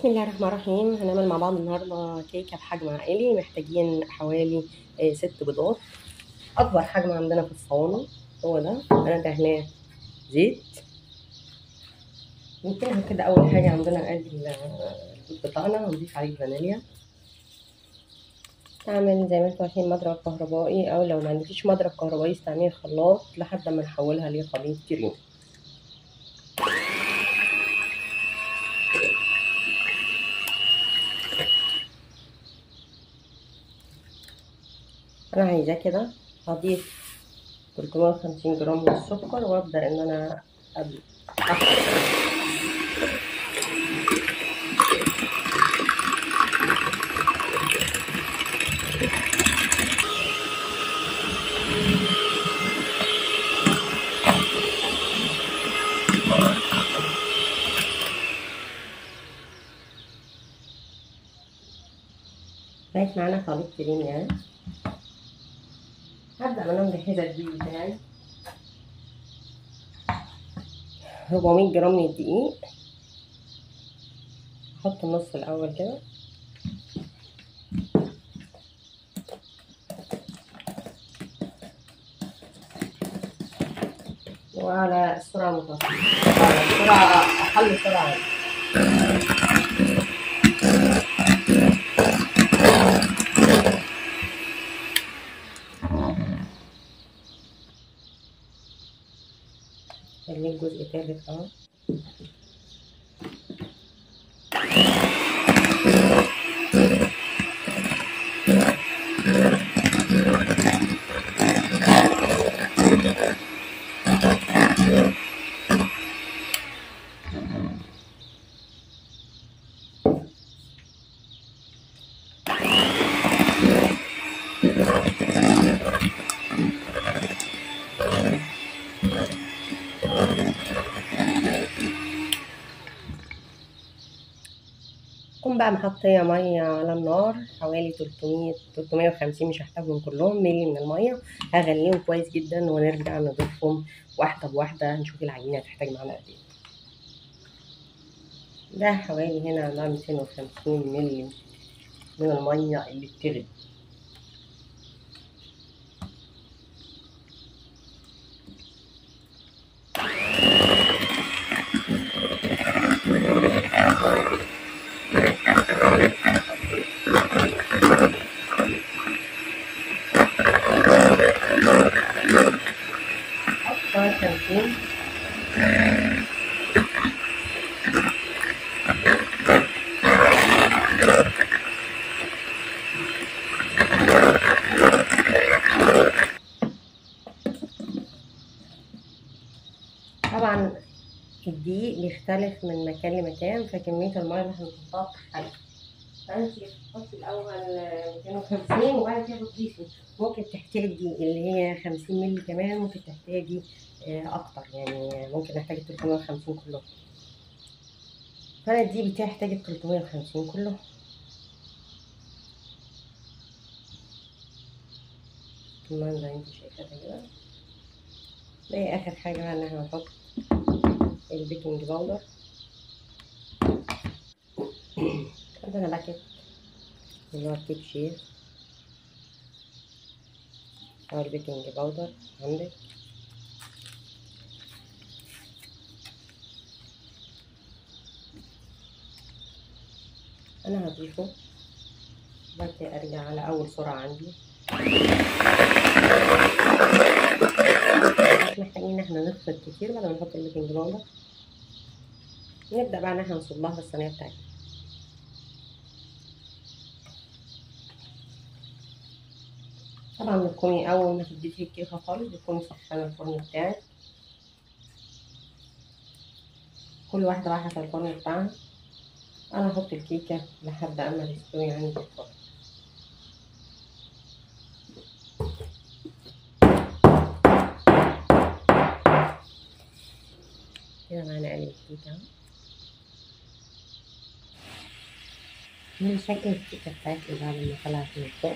بسم الله الرحمن الرحيم هنعمل مع بعض النهارده كيكه بحجم عائلي محتاجين حوالي آه، ست بيضات اكبر حجم عندنا في الصواني هو ده انا دهناه زيت ممكن كده اول حاجه عندنا ادي البيض بتاعنا هنضيف عليه فانيليا تعمل زي ما انتوا عارفين مضرب كهربائي او لو ما عندكيش مضرب كهربائي استعملي خلاط لحد ما نحولها لخليط كريم انا عايزاه كده هضيف 350 جرام من السكر وابدا ان انا أب- أخلط. بقيت معانا خليط كريم يعني هبدأ انا مجهزة الدقيق بتاعي 400 جرام من الدقيق احط النص الاول كده وعلى السرعة المتوسطة على السرعة أقل سرعة خليه جزء تالت اهو كون بقى محطية مية على النار حوالي 300 350 مش هحتاجهم كلهم ملي من المية هغليهم كويس جدا ونرجع نضيفهم واحدة بواحدة نشوف العجينة هتحتاج معانا قد ايه ده حوالي هنا عندها 250 ملي من المية اللي بتغلي أكتر خمسين طبعا الدقيق بيختلف من مكان لمكان فكمية المية اللي احنا بنحطها بتختلف فانت بتحطي الأول 250 وبعد كده بتضيفي ممكن تحتاجي اللي هي 50 مللي كمان ممكن تحتاجي آه، أكتر يعني ممكن نحتاج 350 كلهم فأنا دي بتاعي احتاجت 350 كلهم كمان زي انت شايفاها كده ده آخر حاجة بقى إن احنا نحط البيكنج باودر عندنا باكيت اللي هو الكيك شير أو البيكنج باودر عندك أنا هضيفه بعد كده أرجع على أول سرعة عندي مش محتاجين إن احنا نخفض كتير بعد ما نحط البيكنج باودر نبدأ بقى إن احنا نصبها في الصينية بتاعتنا طبعا بتكوني أول ما تديتي الكيكة خالص بتكوني مسخنة الفرن بتاعك كل واحدة بقى حسب الفرن بتاعها أنا هحط الكيكة لحد أما تستوي عندي في الفرن كده بقى نقلب الكيكة من شكل الكيكة بتاعتي بعد ما طلعت من الفرن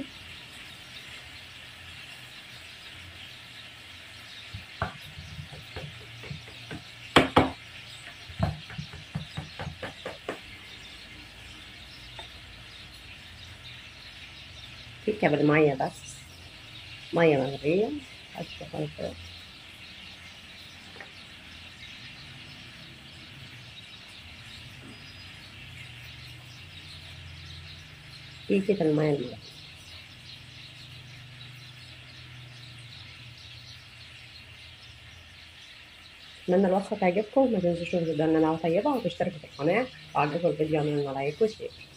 سكة بالمية بس مية مغلية حطي فلفل كيكة المية دي اتمنى الوصفة تعجبكم ما تنسوش تدونا لها طيبة وتشتركوا في القناة وعجبكم الفيديو اعملوا لايك وشير